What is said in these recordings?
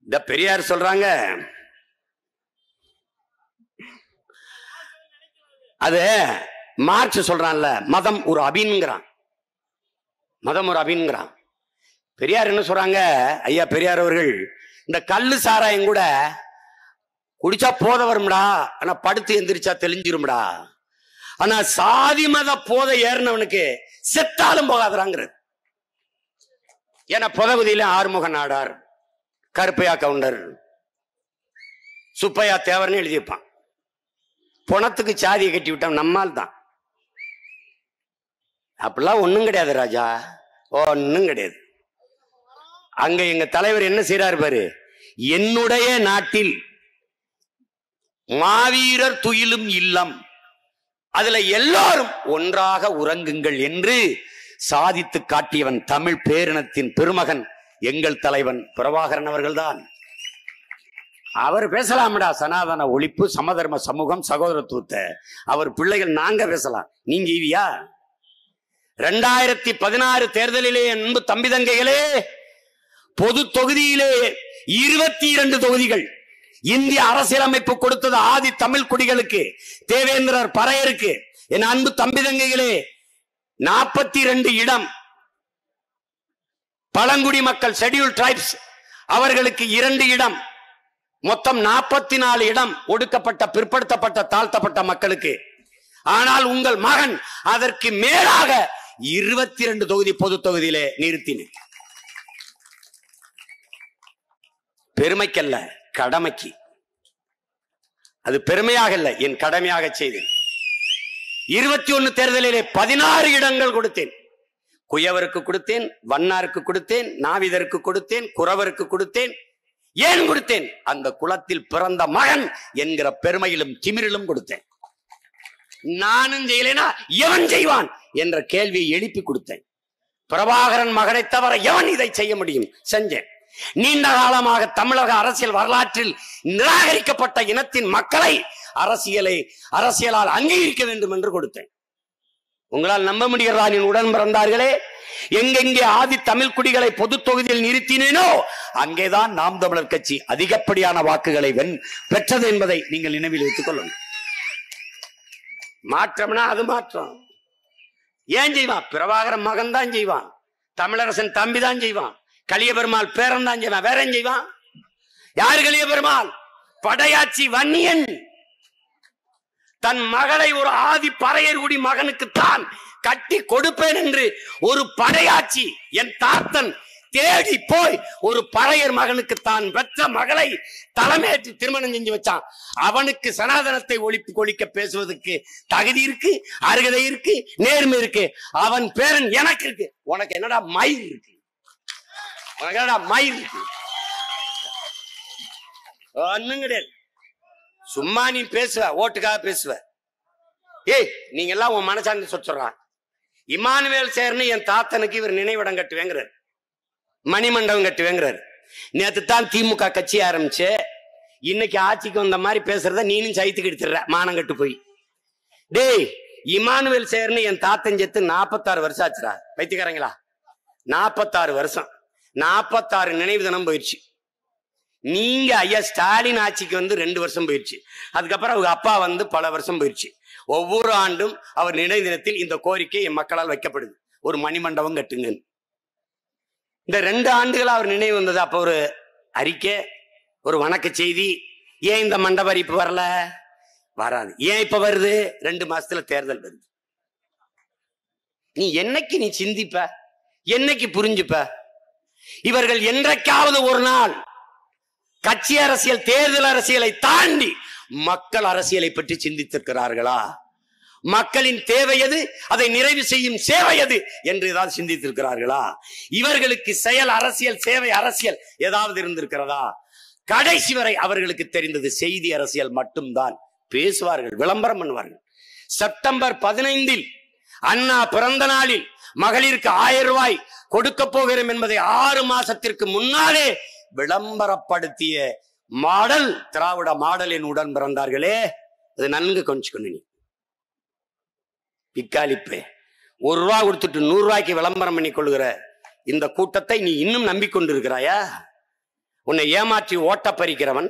இந்த பெரியார் சொல்றாங்க அது மார்க்ஸ் சொல்றான்ல மதம் ஒரு அபின்ங்கிறான் மதம் ஒரு அபின்ங்கிறான் பெரியார் என்ன சொல்றாங்க ஐயா பெரியார் அவர்கள் இந்த கல்லு சாராயம் கூட குடிச்சா போத வரும்டா ஆனா படுத்து எந்திரிச்சா தெளிஞ்சிரும்டா ஆனா சாதி மத போதை ஏறினவனுக்கு செத்தாலும் போகாதுறாங்கிறது ஏன்னா புதகுதியில ஆறுமுக நாடார் கருப்பையா கவுண்டர் சுப்பையா தேவர்னு எழுதியிருப்பான் புணத்துக்கு சாதியை கட்டி விட்டான் நம்மால் தான் அப்படிலாம் ஒண்ணும் கிடையாது ராஜா ஒண்ணும் கிடையாது அங்க எங்க தலைவர் என்ன செய்யறாரு பாரு என்னுடைய நாட்டில் மாவீரர் துயிலும் இல்லம் அதுல எல்லாரும் ஒன்றாக உறங்குங்கள் என்று சாதித்து காட்டியவன் தமிழ் பேரினத்தின் பெருமகன் எங்கள் தலைவன் பிரபாகரன் அவர்கள்தான் அவர் பேசலாம்டா சனாதன ஒழிப்பு சமதர்ம சமூகம் சகோதரத்துவத்தை அவர் பிள்ளைகள் நாங்க பேசலாம் நீங்க ஈவியா ரெண்டாயிரத்தி பதினாறு தேர்தலிலே அன்பு தம்பி தங்கைகளே பொது தொகுதியிலே இருபத்தி இரண்டு தொகுதிகள் இந்திய அரசியலமைப்பு கொடுத்தது ஆதி தமிழ் குடிகளுக்கு தேவேந்திரர் பறையருக்கு என் அன்பு தம்பி தங்கைகளே நாற்பத்தி ரெண்டு இடம் பழங்குடி மக்கள் ஷெட்யூல் டிரைப்ஸ் அவர்களுக்கு இரண்டு இடம் மொத்தம் நாற்பத்தி நாலு இடம் ஒடுக்கப்பட்ட பிற்படுத்தப்பட்ட தாழ்த்தப்பட்ட மக்களுக்கு ஆனால் உங்கள் மகன் அதற்கு மேலாக இருபத்தி ரெண்டு தொகுதி பொது தொகுதியிலே நிறுத்தினேன் பெருமைக்கல்ல கடமைக்கு அது பெருமையாக இல்லை என் கடமையாக செய்தேன் இருபத்தி ஒன்னு தேர்தலிலே பதினாறு இடங்கள் கொடுத்தேன் குயவருக்கு கொடுத்தேன் வண்ணாருக்கு கொடுத்தேன் நாவிதருக்கு கொடுத்தேன் குறவருக்கு கொடுத்தேன் ஏன் கொடுத்தேன் அந்த குலத்தில் பிறந்த மகன் என்கிற பெருமையிலும் திமிரிலும் கொடுத்தேன் நானும் செய்யலைனா எவன் செய்வான் என்ற கேள்வியை எழுப்பி கொடுத்தேன் பிரபாகரன் மகனை தவிர எவன் இதை செய்ய முடியும் செஞ்சேன் நீண்ட காலமாக தமிழக அரசியல் வரலாற்றில் நிராகரிக்கப்பட்ட இனத்தின் மக்களை அரசியலை அரசியலால் அங்கீகரிக்க வேண்டும் என்று கொடுத்தேன் உங்களால் நம்ப முடிகிறதா என் உடன் பிறந்தார்களே எங்கெங்கே ஆதி தமிழ் குடிகளை பொது தொகுதியில் நிறுத்தினேனோ அங்கேதான் நாம் தமிழர் கட்சி அதிகப்படியான வாக்குகளை வென் பெற்றது என்பதை நீங்கள் நினைவில் வைத்துக் கொள்ளுங்கள் மாற்றம்னா அது மாற்றம் ஏன் செய்வான் பிரபாகரன் மகன் தான் செய்வான் தமிழரசன் தம்பி தான் செய்வான் கலிய பெருமாள் பேரன் தான் செய்வான் வேற ஏன் செய்வான் யார் கலிய பெருமாள் படையாச்சி வன்னியன் தன் மகளை ஒரு ஆதி பறையர்குடி மகனுக்கு தான் கட்டி கொடுப்பேன் என்று ஒரு படையாச்சி என் தாத்தன் தேடி போய் ஒரு பறையர் மகனுக்கு தான் பெற்ற மகளை தலைமையேற்று திருமணம் செஞ்சு வச்சான் அவனுக்கு சனாதனத்தை ஒழிப்பு கொழிக்க பேசுவதற்கு தகுதி இருக்கு அருகதை இருக்கு நேர்மை இருக்கு அவன் பேரன் எனக்கு இருக்கு உனக்கு என்னடா மயில் இருக்கு உனக்கு என்னடா மயில் இருக்கு ஒண்ணும் கிடையாது சும்மா நீ பேசுவ ஓட்டுக்காக பேசுவ ஏய் நீங்க எல்லாம் உன் மனசார்ந்து சொல்றான் இமானுவேல் சேர்னு என் தாத்தனுக்கு இவர் நினைவிடம் கட்டுவேங்கிறார் மணிமண்டபம் கட்டுவேங்கிறார் நேத்து தான் திமுக கட்சி ஆரம்பிச்சு இன்னைக்கு ஆட்சிக்கு வந்த மாதிரி பேசுறத நீனும் சைத்துக்கு எடுத்துடுற மானம் கட்டு போய் டேய் இமானுவேல் சேர்னு என் தாத்தன் செத்து நாற்பத்தாறு வருஷம் ஆச்சுடா வைத்துக்காரங்களா நாற்பத்தாறு வருஷம் நாற்பத்தாறு நினைவு தினம் போயிடுச்சு நீங்க ஐயா ஸ்டாலின் ஆட்சிக்கு வந்து ரெண்டு வருஷம் போயிடுச்சு அதுக்கப்புறம் அவங்க அப்பா வந்து பல வருஷம் போயிடுச்சு ஒவ்வொரு ஆண்டும் அவர் நினைவு தினத்தில் இந்த கோரிக்கை என் மக்களால் வைக்கப்படுது ஒரு மணிமண்டபம் கட்டுங்க இந்த ரெண்டு ஆண்டுகள் அவர் நினைவு வந்தது அப்ப ஒரு அறிக்கை ஒரு வணக்க செய்தி ஏன் இந்த மண்டப அறிப்பு வரல வராது ஏன் இப்ப வருது ரெண்டு மாசத்துல தேர்தல் வருது நீ என்னைக்கு நீ சிந்திப்ப என்னைக்கு புரிஞ்சுப்ப இவர்கள் என்றைக்காவது ஒரு நாள் கட்சி அரசியல் தேர்தல் அரசியலை தாண்டி மக்கள் அரசியலை பற்றி சிந்தித்திருக்கிறார்களா மக்களின் தேவை எது அதை நிறைவு செய்யும் சேவை எது என்று ஏதாவது சிந்தித்திருக்கிறார்களா இவர்களுக்கு செயல் அரசியல் சேவை அரசியல் ஏதாவது இருந்திருக்கிறதா கடைசி வரை அவர்களுக்கு தெரிந்தது செய்தி அரசியல் மட்டும்தான் பேசுவார்கள் விளம்பரம் பண்ணுவார்கள் செப்டம்பர் பதினைந்தில் அண்ணா பிறந்த நாளில் மகளிருக்கு ஆயிரம் ரூபாய் கொடுக்க போகிறோம் என்பதை ஆறு மாசத்திற்கு முன்னாலே விளம்பரப்படுத்திய மாடல் திராவிட மாடலின் உடன் பிறந்தார்களே அது நன்கு கொஞ்சம் நீ பிக்காலிப்பே ஒரு ரூபா கொடுத்துட்டு நூறு ரூபாய்க்கு விளம்பரம் பண்ணி கொள்கிற இந்த கூட்டத்தை நீ இன்னும் நம்பிக்கொண்டிருக்கிறாயா உன்னை ஏமாற்றி ஓட்ட பறிக்கிறவன்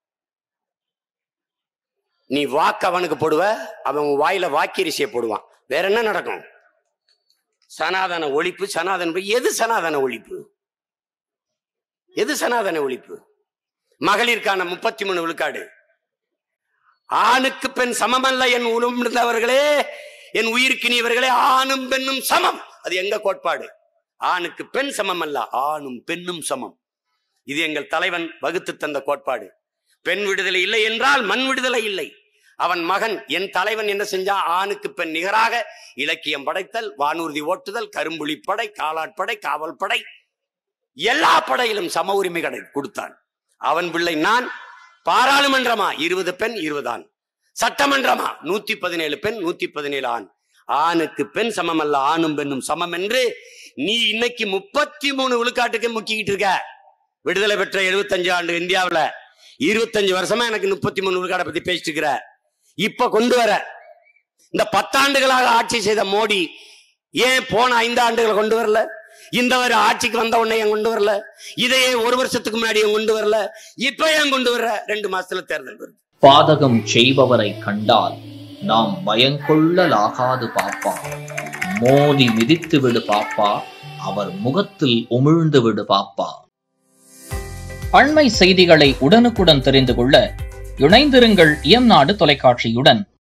நீ வாக்கு அவனுக்கு போடுவ அவன் உன் வாயில வாக்கிரிசியை போடுவான் வேற என்ன நடக்கும் சனாதன ஒழிப்பு சனாதன ஒழிப்பு. எது சனாதன ஒழிப்பு எது சனாதன ஒழிப்பு மகளிருக்கான முப்பத்தி மூணு விழுக்காடு ஆணுக்கு பெண் சமமல்ல என் உணர்ந்தவர்களே என் உயிருக்கு நீவர்களே ஆணும் பெண்ணும் சமம் அது எங்க கோட்பாடு ஆணுக்கு பெண் சமம் அல்ல ஆணும் பெண்ணும் சமம் இது எங்கள் தலைவன் வகுத்து தந்த கோட்பாடு பெண் விடுதலை இல்லை என்றால் மண் விடுதலை இல்லை அவன் மகன் என் தலைவன் என்ன செஞ்சான் ஆணுக்கு பெண் நிகராக இலக்கியம் படைத்தல் வானூர்தி ஓட்டுதல் கரும்புலி படை காலாட்படை காவல் படை எல்லா படையிலும் சம உரிமை கடை கொடுத்தான் அவன் பிள்ளை நான் பாராளுமன்றமா இருபது பெண் இருபது ஆண் சட்டமன்றமா நூத்தி பதினேழு பெண் நூத்தி பதினேழு ஆண் ஆணுக்கு பெண் சமம் அல்ல ஆணும் பெண்ணும் சமம் என்று நீ இன்னைக்கு முப்பத்தி மூணு விழுக்காட்டுக்கு முக்கிக்கிட்டு இருக்க விடுதலை பெற்ற எழுபத்தஞ்சு ஆண்டு இந்தியாவுல இருபத்தஞ்சு வருஷமா எனக்கு முப்பத்தி மூணு விழுக்காடை பத்தி பேசிட்டு இருக்கிற இப்ப கொண்டு வர இந்த பத்தாண்டுகளாக ஆட்சி செய்த மோடி ஏன் போன ஐந்து ஆண்டுகளை கொண்டு வரல இந்த வரை ஆட்சிக்கு வந்த உடனே ஏன் கொண்டு வரல இதையே ஒரு வருஷத்துக்கு முன்னாடி ஏன் கொண்டு வரல இப்ப ஏன் கொண்டு வர்ற ரெண்டு மாசத்துல தேர்தல் வருது பாதகம் செய்பவரை கண்டால் நாம் பயங்கொள்ளலாகாது பாப்பா மோதி மிதித்து விடு பாப்பா அவர் முகத்தில் உமிழ்ந்து விடு பாப்பா அண்மை செய்திகளை உடனுக்குடன் தெரிந்து கொள்ள இணைந்திருங்கள் இயம்நாடு தொலைக்காட்சியுடன்